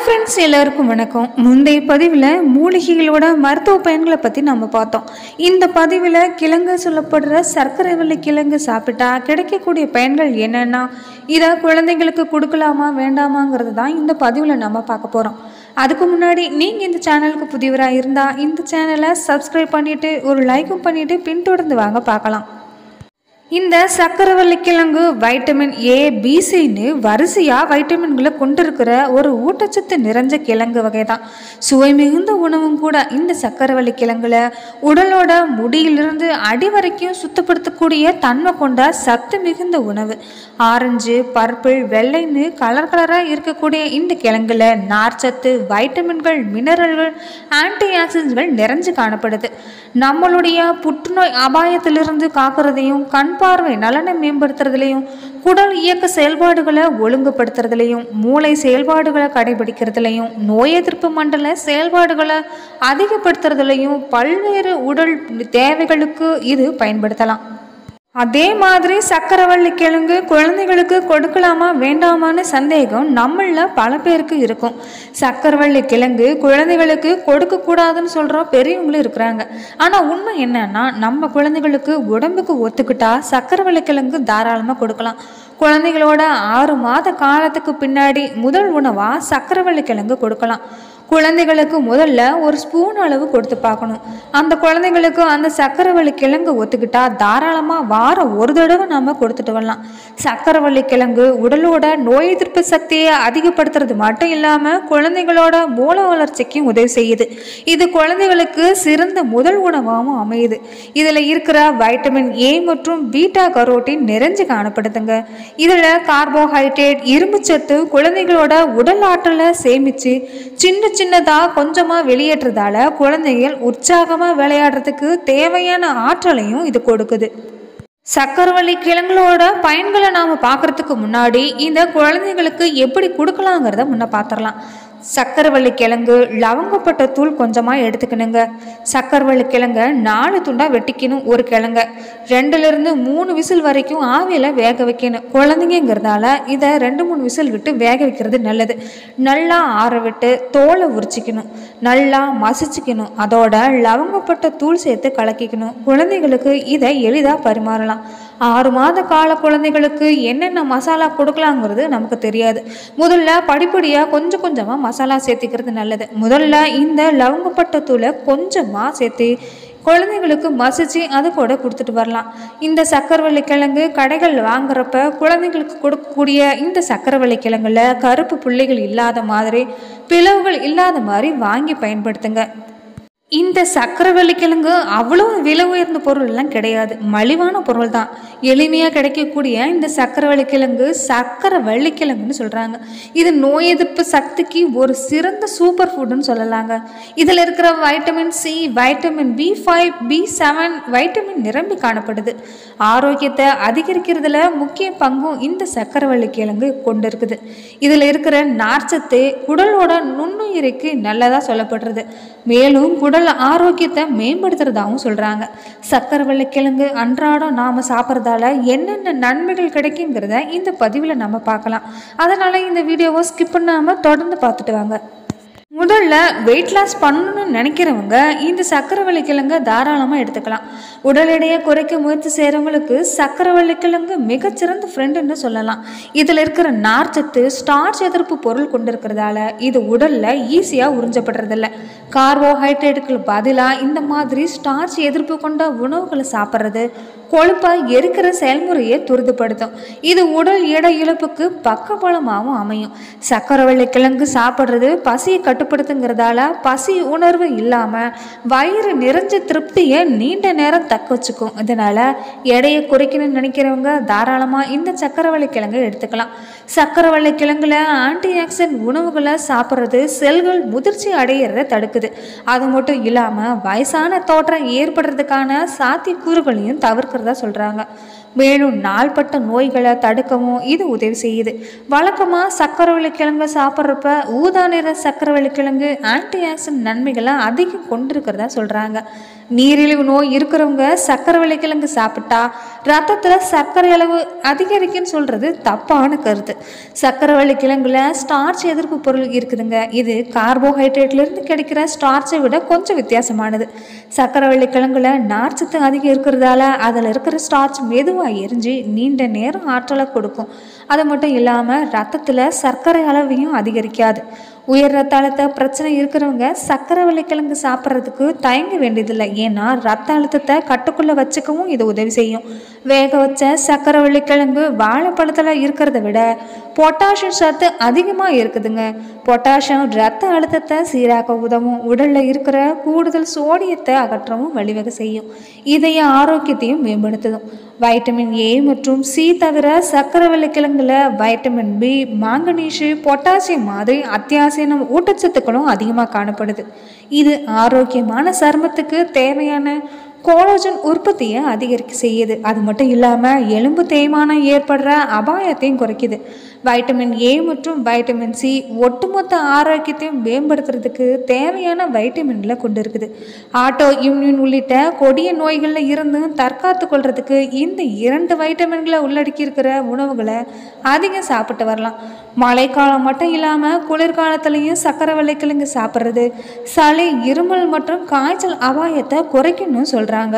hi friends எல்லாருக்கும் வணக்கம் முந்தைய பதிவில் மூலிகைகளோட மருத்துவ பயன்களை பற்றி நம்ம பார்த்தோம் இந்த பதிவில் கிழங்கு சொல்லப்படுற சர்க்கரை வள்ளி கிழங்கு சாப்பிட்டா கிடைக்கக்கூடிய பயன்கள் என்னென்னா இதை குழந்தைங்களுக்கு கொடுக்கலாமா வேண்டாமாங்கிறது தான் இந்த பதிவில் நம்ம பார்க்க போகிறோம் அதுக்கு முன்னாடி நீங்கள் இந்த சேனலுக்கு புதியவராக இருந்தால் இந்த சேனலை சப்ஸ்கிரைப் பண்ணிவிட்டு ஒரு லைக்கும் பண்ணிவிட்டு பின்தொடர்ந்து வாங்க பார்க்கலாம் இந்த சக்கரவள்ளி கிழங்கு வைட்டமின் ஏ பிசின்னு வரிசையாக வைட்டமின்களை கொண்டிருக்கிற ஒரு ஊட்டச்சத்து நிறைஞ்ச கிழங்கு வகை தான் சுவை மிகுந்த உணவும் கூட இந்த சக்கரவள்ளி கிழங்குல உடலோட முடியிலிருந்து அடி வரைக்கும் சுத்தப்படுத்தக்கூடிய தன்மை கொண்ட சத்து மிகுந்த உணவு ஆரஞ்சு பர்பிள் வெள்ளைன்னு கலர் கலராக இருக்கக்கூடிய இந்த கிழங்குல நார்ச்சத்து வைட்டமின்கள் மினரல்கள் ஆன்டி ஆக்சிடென்ட்கள் நிறைஞ்சு காணப்படுது நம்மளுடைய புற்றுநோய் அபாயத்திலிருந்து காக்கிறதையும் கண் பார்வை நலனை மேம்படுத்துறதுலையும் குடல் இயக்க செயல்பாடுகளை ஒழுங்குபடுத்துறதுலையும் மூளை செயல்பாடுகளை கடைபிடிக்கிறதுலையும் நோய் எதிர்ப்பு மண்டல செயல்பாடுகளை அதிகப்படுத்துறதுலையும் பல்வேறு உடல் தேவைகளுக்கு இது பயன்படுத்தலாம் அதே மாதிரி சக்கரவள்ளி கிழங்கு குழந்தைகளுக்கு கொடுக்கலாமா வேண்டாமான்னு சந்தேகம் நம்மள பல பேருக்கு இருக்கும் சக்கரவள்ளி கிழங்கு குழந்தைகளுக்கு கொடுக்கக்கூடாதுன்னு சொல்கிற பெரியவங்களும் இருக்கிறாங்க ஆனால் உண்மை என்னன்னா நம்ம குழந்தைகளுக்கு உடம்புக்கு ஒத்துக்கிட்டா சக்கரவள்ளி கிழங்கு தாராளமாக கொடுக்கலாம் குழந்தைகளோட ஆறு மாத காலத்துக்கு பின்னாடி முதல் உணவாக சக்கரவள்ளி கிழங்கு கொடுக்கலாம் குழந்தைகளுக்கு முதல்ல ஒரு ஸ்பூன் அளவு கொடுத்து பார்க்கணும் அந்த குழந்தைங்களுக்கு அந்த சக்கரவள்ளி கிழங்கு ஒத்துக்கிட்டா தாராளமாக வாரம் ஒரு தடவை நம்ம கொடுத்துட்டு வரலாம் சக்கரவள்ளி கிழங்கு உடலோட நோய் எதிர்ப்பு சக்தியை அதிகப்படுத்துறது மட்டும் இல்லாமல் குழந்தைகளோட மூல வளர்ச்சிக்கும் உதவி செய்யுது இது குழந்தைகளுக்கு சிறந்த முதல் உணவாகவும் அமையுது இதில் இருக்கிற வைட்டமின் ஏ மற்றும் பீட்டா கரோட்டின் நிறைஞ்சு காணப்படுதுங்க இதில் கார்போஹைட்ரேட் இரும்புச்சத்து குழந்தைகளோட உடல் ஆற்றலை சேமித்து சின்ன சின்னதாக கொஞ்சமாக வெளியேற்றதால குழந்தைகள் உற்சாகமாக விளையாடுறதுக்கு தேவையான ஆற்றலையும் இது கொடுக்குது சக்கரவள்ளி கிழங்குகளோட பயன்களை நாம் பார்க்குறதுக்கு முன்னாடி இந்த குழந்தைங்களுக்கு எப்படி கொடுக்கலாங்கிறத முன்ன பார்த்துடலாம் சக்கரவள்ளி கிழங்கு லவங்கப்பட்ட தூள் கொஞ்சமாக எடுத்துக்கணுங்க சக்கரவள்ளி கிழங்க நாலு துண்டாக வெட்டிக்கணும் ஒரு கிழங்க ரெண்டுலேருந்து மூணு விசில் வரைக்கும் ஆவியில் வேக வைக்கணும் குழந்தைங்கிறதால இதை ரெண்டு மூணு விசில் விட்டு வேக வைக்கிறது நல்லது நல்லா ஆற விட்டு தோலை உரிச்சிக்கணும் நல்லா மசிச்சுக்கணும் அதோட லவங்கப்பட்ட தூள் சேர்த்து கலக்கிக்கணும் குழந்தைகளுக்கு இதை எளிதாக பரிமாறலாம் ஆறு மாத கால குழந்தைகளுக்கு என்னென்ன மசாலா கொடுக்கலாங்கிறது நமக்கு தெரியாது முதல்ல படிப்படியாக கொஞ்சம் கொஞ்சமாக மசாலா சேர்த்திக்கிறது நல்லது முதல்ல இந்த லவங்கப்பட்ட தூளை கொஞ்சமாக சேர்த்து குழந்தைங்களுக்கு மசிச்சு அது கூட கொடுத்துட்டு வரலாம் இந்த சக்கரவள்ளி கிழங்கு கடைகள் வாங்குறப்ப குழந்தைங்களுக்கு கொடுக்கக்கூடிய இந்த சக்கரவள்ளி கிழங்குல கருப்பு புள்ளிகள் இல்லாத மாதிரி பிளவுகள் இல்லாத மாதிரி வாங்கி பயன்படுத்துங்க இந்த சக்கரவள்ளி கிழங்கு அவ்வளோ விலை உயர்ந்த பொருள்லாம் கிடையாது மலிவான பொருள் தான் எளிமையாக கிடைக்கக்கூடிய இந்த சக்கரவள்ளி கிழங்கு சக்கரை வள்ளிக்கிழங்குன்னு சொல்கிறாங்க இது நோய் எதிர்ப்பு சக்திக்கு ஒரு சிறந்த சூப்பர் ஃபுட்டுன்னு சொல்லலாங்க இதில் இருக்கிற vitamin C vitamin B five B seven vitamin நிரம்பி காணப்படுது ஆரோக்கியத்தை அதிகரிக்கிறதுல முக்கிய பங்கும் இந்த சக்கரவள்ளி கிழங்கு கொண்டு இருக்குது இதில் இருக்கிற நார்ச்சத்து குடலோட நுண்ணுயிருக்கு நல்லதாக சொல்லப்படுறது மேலும் குடல் ஆரோக்கியத்தை மேம்படுத்துறதாகவும் சொல்கிறாங்க சக்கரவள்ளி கிழங்கு அன்றாடம் நாம் சாப்பிட்றதால என்னென்ன நன்மைகள் கிடைக்குங்கிறத இந்த பதிவில் நம்ம பார்க்கலாம் அதனால் இந்த வீடியோவை ஸ்கிப் பண்ணாமல் தொடர்ந்து பார்த்துட்டு வாங்க முதல்ல வெயிட் லாஸ் பண்ணணும்னு நினைக்கிறவங்க இந்த சக்கரவள்ளி கிழங்கு தாராளமாக எடுத்துக்கலாம் உடல் எடையை குறைக்க முயற்சி செய்கிறவங்களுக்கு சக்கரவள்ளி கிழங்கு மிகச்சிறந்த ஃப்ரெண்டுன்னு சொல்லலாம் இதில் இருக்கிற நார்ச்சத்து ஸ்டார்ச் எதிர்ப்பு பொருள் கொண்டு இருக்கிறதால இது உடலில் ஈஸியாக உறிஞ்சப்படுறதில்ல கார்போஹைட்ரேட்டுக்கு பதிலாக இந்த மாதிரி ஸ்டார்ச் எதிர்ப்பு கொண்ட உணவுகளை சாப்பிட்றது கொழுப்பை எரிக்கிற செயல்முறையை துரிதப்படுத்தும் இது உடல் எடை இழப்புக்கு பக்கபலமாகவும் அமையும் சக்கரவள்ளி கிழங்கு சாப்பிட்றது பசியை கட்டுப்படுத்துங்கிறதால பசி உணர்வு இல்லாமல் வயிறு நிறைஞ்ச திருப்தியை நீண்ட நேரம் தக்க வச்சுக்கும் இதனால் எடையை குறைக்கணும்னு நினைக்கிறவங்க தாராளமாக இந்த சக்கரவள்ளி கிழங்கை எடுத்துக்கலாம் சக்கரவள்ளி கிழங்குல ஆன்டி ஆக்சிடென்ட் உணவுகளை சாப்பிட்றது செல்கள் முதிர்ச்சி அடையிறத தடுக்குது அது மட்டும் இல்லாமல் வயசான தோற்றம் ஏற்படுறதுக்கான சாத்தியக்கூறுகளையும் தவிர்க்கிறதா சொல்கிறாங்க மேலும் நாள்பட்ட நோய்களை தடுக்கவும் இது உதவி செய்யுது வழக்கமாக சக்கரவள்ளி கிழங்கு சாப்பிட்றப்ப ஊதா நிற சக்கரவள்ளி கிழங்கு ஆன்டி ஆக்சிடென்ட் நன்மைகளை அதிகம் கொண்டிருக்கிறதா சொல்கிறாங்க நீரிழிவு நோய் இருக்கிறவங்க சக்கரவள்ளி கிழங்கு சாப்பிட்டா ரத்தத்தில் சர்க்கரை அளவு அதிகரிக்குன்னு சொல்கிறது தப்பான கருத்து சக்கரவள்ளி கிழங்குல ஸ்டார்ச் எதிர்ப்பு பொருள் இருக்குதுங்க இது கார்போஹைட்ரேட்லேருந்து கிடைக்கிற ஸ்டார்ச்சை விட கொஞ்சம் வித்தியாசமானது சக்கரவள்ளி கிழங்குல நார்ச்சத்து அதிகம் இருக்கிறதால அதில் இருக்கிற ஸ்டார்ச் மெதுவாக எரிஞ்சு நீண்ட நேரம் ஆற்றலை கொடுக்கும் அது மட்டும் இல்லாமல் ரத்தத்தில் சர்க்கரை அளவையும் அதிகரிக்காது உயர் ரத்த அழுத்த பிரச்சனை இருக்கிறவங்க சக்கரை கிழங்கு சாப்பிட்றதுக்கு தயங்க வேண்டியதில்லை ஏன்னா ரத்த அழுத்தத்தை கட்டுக்குள்ளே வச்சுக்கவும் இது உதவி செய்யும் வேக வச்ச சக்கரை கிழங்கு வாழைப்பழத்தில் இருக்கிறத விட பொட்டாசியம் சத்து அதிகமாக இருக்குதுங்க பொட்டாசியம் ரத்த அழுத்தத்தை சீராக்க உதவும் உடலில் இருக்கிற கூடுதல் சோடியத்தை அகற்றவும் வழிவகை செய்யும் இதய ஆரோக்கியத்தையும் மேம்படுத்தும் வைட்டமின் ஏ மற்றும் சி தவிர சக்கரை கிழங்குல வைட்டமின் பி மாங்கனீஷு பொட்டாசியம் மாதிரி அத்தியாவசிய ஊட்டச்சத்துக்களும் அதிகமாக காணப்படுது இது ஆரோக்கியமான சருமத்துக்கு தேவையான கோலோஜன் உற்பத்தியை அதிகரிக்க செய்யுது அது மட்டும் இல்லாமல் எலும்பு தேய்மானம் ஏற்படுற அபாயத்தையும் குறைக்குது வைட்டமின் ஏ மற்றும் வைட்டமின் சி ஒட்டுமொத்த ஆரோக்கியத்தையும் மேம்படுத்துறதுக்கு தேவையான வைட்டமின்களை கொண்டு இருக்குது ஆட்டோ இம்யூன் உள்ளிட்ட கொடிய நோய்களில் இருந்து தற்காத்து கொள்றதுக்கு இந்த இரண்டு வைட்டமின்களை உள்ளடக்கி இருக்கிற உணவுகளை அதிகம் சாப்பிட்டு வரலாம் மழைக்காலம் மட்டும் இல்லாமல் குளிர்காலத்துலேயும் சக்கரை வெள்ளைக்கிழங்கு சாப்பிட்றது சளி இருமல் மற்றும் காய்ச்சல் அபாயத்தை குறைக்கணும்னு சொல்கிறாங்க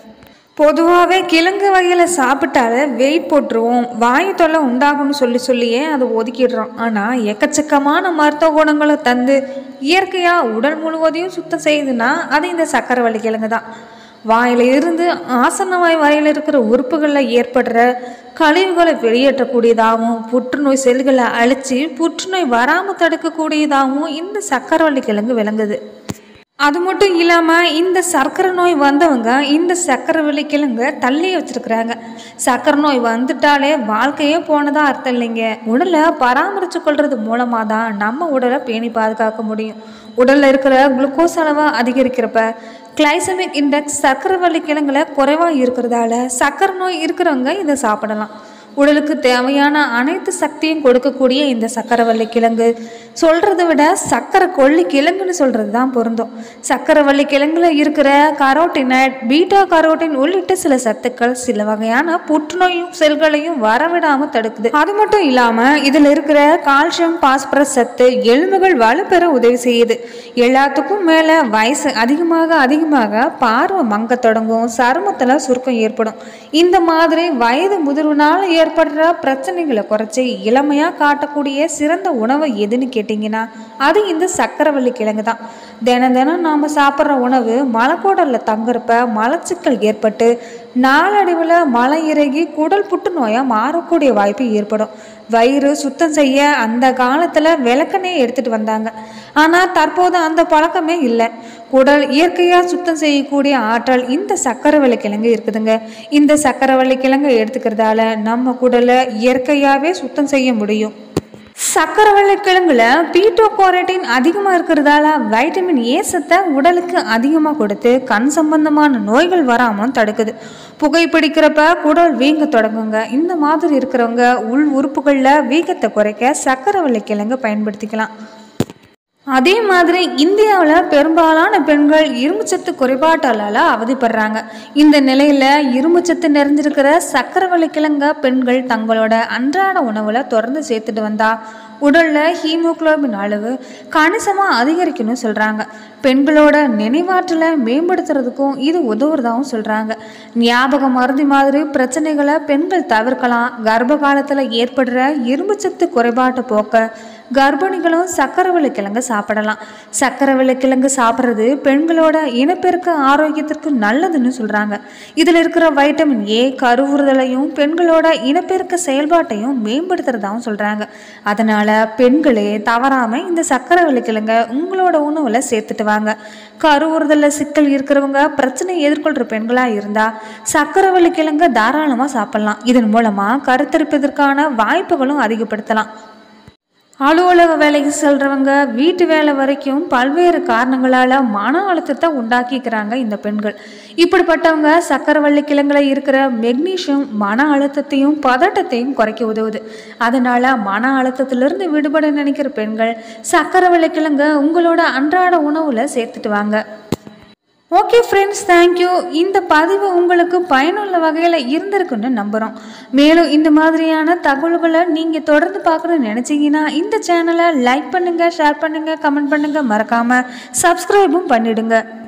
பொதுவாகவே கிழங்கு வகையில் சாப்பிட்டாலே வெயிட் போட்டுருவோம் வாயு தொல்லை உண்டாகும்னு சொல்லி சொல்லியே அதை ஒதுக்கிடுறோம் ஆனால் எக்கச்சக்கமான மருத்துவ குணங்களை தந்து இயற்கையாக உடல் முழுவதையும் சுத்தம் செய்யுதுன்னா அது இந்த சக்கரை வள்ளி கிழங்கு தான் வாயில இருந்து ஆசனவாய் வரையில் இருக்கிற உறுப்புகளில் ஏற்படுற கழிவுகளை வெளியேற்றக்கூடியதாகவும் புற்றுநோய் செல்களை அழித்து புற்றுநோய் வராமல் தடுக்கக்கூடியதாகவும் இந்த சக்கரவள்ளி கிழங்கு விளங்குது அது மட்டும் இல்லாமல் இந்த சர்க்கரை நோய் வந்தவங்க இந்த சர்க்கரை கிழங்க தள்ளி வச்சிருக்கிறாங்க சர்க்கரை நோய் வந்துட்டாலே வாழ்க்கையே போனதா அர்த்தம் இல்லைங்க உடலை பராமரித்து கொள்வது மூலமாக தான் நம்ம உடலை பேணி பாதுகாக்க முடியும் உடலில் இருக்கிற குளுக்கோஸ் அளவை அதிகரிக்கிறப்ப கிளைசமிக் இண்டெக்ஸ் சர்க்கரை வள்ளி கிழங்குல குறைவாக இருக்கிறதால சர்க்கரை நோய் இருக்கிறவங்க இதை சாப்பிடலாம் உடலுக்கு தேவையான அனைத்து சக்தியும் கொடுக்கக்கூடிய இந்த சக்கரவள்ளி கிழங்கு சொல்கிறத விட சக்கரை கொல்லி கிழங்குன்னு சொல்கிறது தான் பொருந்தும் சக்கரவள்ளி கிழங்குல இருக்கிற கரோட்டினைட் பீட்டா கரோட்டின் உள்ளிட்ட சில சத்துக்கள் சில வகையான புற்றுநோயும் செல்களையும் வரவிடாமல் தடுக்குது அது மட்டும் இல்லாமல் இதில் இருக்கிற கால்சியம் பாஸ்பரஸ் சத்து எலும்புகள் வலுப்பெற உதவி செய்யுது எல்லாத்துக்கும் மேலே வயசு அதிகமாக அதிகமாக பார்வை மங்க தொடங்கும் சருமத்தில் சுருக்கம் ஏற்படும் இந்த மாதிரி வயது முதிர்வுனால ஏற்படுற பிரச்சனைகளை குறைச்சி இளமையாக காட்டக்கூடிய சிறந்த உணவு எதுன்னு கேட்டிங்கன்னா அது இந்த சக்கரவள்ளி கிழங்கு தான் தினம் தினம் நாம் சாப்பிட்ற உணவு மலைக்கூடலில் தங்குறப்ப மலச்சிக்கல் ஏற்பட்டு நாளடைவில் மலை இறகி குடல் புற்றுநோயாக மாறக்கூடிய வாய்ப்பு ஏற்படும் வயிறு சுத்தம் செய்ய அந்த காலத்தில் விளக்கெண்ணெய் எடுத்துகிட்டு வந்தாங்க ஆனால் தற்போது அந்த பழக்கமே இல்லை குடல் இயற்கையாக சுத்தம் செய்யக்கூடிய ஆற்றல் இந்த சக்கரவள்ளி கிழங்கு இருக்குதுங்க இந்த சக்கரவள்ளி கிழங்கு எடுத்துக்கிறதால நம்ம குடலை இயற்கையாகவே சுத்தம் செய்ய முடியும் சக்கரவள்ளி கிழங்குல பீட்டோ குவாரட்டின் அதிகமாக இருக்கிறதால வைட்டமின் ஏ சத்தை உடலுக்கு அதிகமாக கொடுத்து கண் சம்பந்தமான நோய்கள் வராமல் தடுக்குது புகைப்பிடிக்கிறப்ப குடல் வீங்க தொடங்குங்க இந்த மாதிரி இருக்கிறவங்க உள் உறுப்புகளில் வீக்கத்தை குறைக்க சக்கரவள்ளி கிழங்கு பயன்படுத்திக்கலாம் அதே மாதிரி இந்தியாவில் பெரும்பாலான பெண்கள் இரும்புச்சத்து குறைபாட்டால் அவதிப்படுறாங்க இந்த நிலையில் இரும்புச்சத்து நிறைஞ்சிருக்கிற சக்கரவள்ளி கிழங்க பெண்கள் தங்களோட அன்றாட உணவில் தொடர்ந்து சேர்த்துட்டு வந்தா உடலில் ஹீமோகுளோபின் அளவு கணிசமாக அதிகரிக்கணும்னு சொல்கிறாங்க பெண்களோட நினைவாற்றலை மேம்படுத்துறதுக்கும் இது உதவுறதாகவும் சொல்கிறாங்க ஞாபக மருந்தி மாதிரி பிரச்சனைகளை பெண்கள் தவிர்க்கலாம் கர்ப்ப காலத்தில் ஏற்படுற இரும்புச்சத்து குறைபாட்டை போக்க கர்ப்பிணிகளும் சக்கரவள்ளி கிழங்கு சாப்பிடலாம் சக்கரவள்ளி கிழங்கு சாப்பிட்றது பெண்களோட இனப்பெருக்க ஆரோக்கியத்திற்கு நல்லதுன்னு சொல்கிறாங்க இதில் இருக்கிற வைட்டமின் ஏ கருவுறுதலையும் பெண்களோட இனப்பெருக்க செயல்பாட்டையும் மேம்படுத்துறதாகவும் சொல்கிறாங்க அதனால் பெண்களே தவறாமல் இந்த சக்கரவள்ளி கிழங்க உங்களோட உணவில் சேர்த்துட்டு வாங்க கருவுறுதலில் சிக்கல் இருக்கிறவங்க பிரச்சனை எதிர்கொள்கிற பெண்களாக இருந்தால் சக்கரவள்ளி கிழங்க தாராளமாக சாப்பிட்லாம் இதன் மூலமாக கருத்தரிப்பதற்கான வாய்ப்புகளும் அதிகப்படுத்தலாம் அலுவலக வேலைக்கு செல்றவங்க வீட்டு வேலை வரைக்கும் பல்வேறு காரணங்களால் மன அழுத்தத்தை உண்டாக்கிக்கிறாங்க இந்த பெண்கள் இப்படிப்பட்டவங்க சக்கரவள்ளி கிழங்குல இருக்கிற மெக்னீஷியம் மன அழுத்தத்தையும் பதட்டத்தையும் குறைக்க உதவுது அதனால மன அழுத்தத்திலிருந்து விடுபட நினைக்கிற பெண்கள் சக்கரவள்ளி கிழங்க உங்களோட அன்றாட உணவுல சேர்த்துட்டு வாங்க ஓகே ஃப்ரெண்ட்ஸ் தேங்க்யூ இந்த பதிவு உங்களுக்கு பயனுள்ள வகையில் இருந்திருக்குன்னு நம்புகிறோம் மேலும் இந்த மாதிரியான தகவல்களை நீங்கள் தொடர்ந்து பார்க்கணும்னு நினச்சிங்கன்னா இந்த சேனலை லைக் பண்ணுங்கள் ஷேர் பண்ணுங்கள் கமெண்ட் பண்ணுங்கள் மறக்காமல் சப்ஸ்கிரைபும் பண்ணிடுங்க